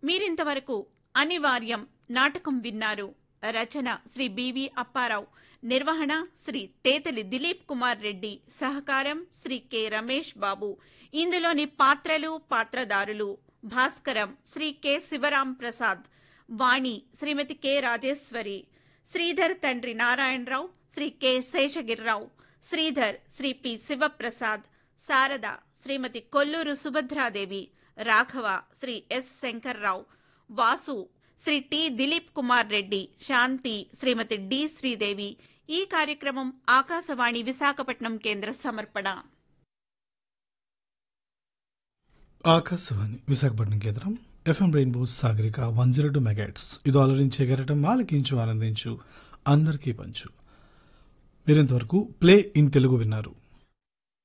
మీరింతవరకు అనివార్యం నాటకం విన్నారు రచన శ్రీ బివి అప్పారావు నిర్వహణ శ్రీ తేతలి దిలీప్ కుమార్ రెడ్డి సహకారం శ్రీ కె రమేష్ బాబు ఇందులోని పాత్రలు పాత్రదారులు భాస్కరం శ్రీ కె శివరాం ప్రసాద్ వాణి శ్రీమతి కె రాజేశ్వరి శ్రీధర్ తండ్రి Narayanarao Shri K Seshagirirao Sridhar Shri P Sivaprasad Sarada Shrimati Kolluru Subhadradevi Raghava Shri S Shankarrao Vasu Shri T Dilip Kumar Reddy Shanti Shrimati D Sridevi ఈ కార్యక్రమం ఆకాశవాణి విశాఖపట్నం కేంద్ర సమర్పణ ఆకాశవాణి విశాఖపట్నం కేంద్రం FM rainbow Sagarika one zero two megahertz ఇది ఆలోచించే గరటం ఆలకించు ఆనందించు అందరికీ పంచు మీరింతవరకు ప్లే ఇన్ తెలుగు విన్నారు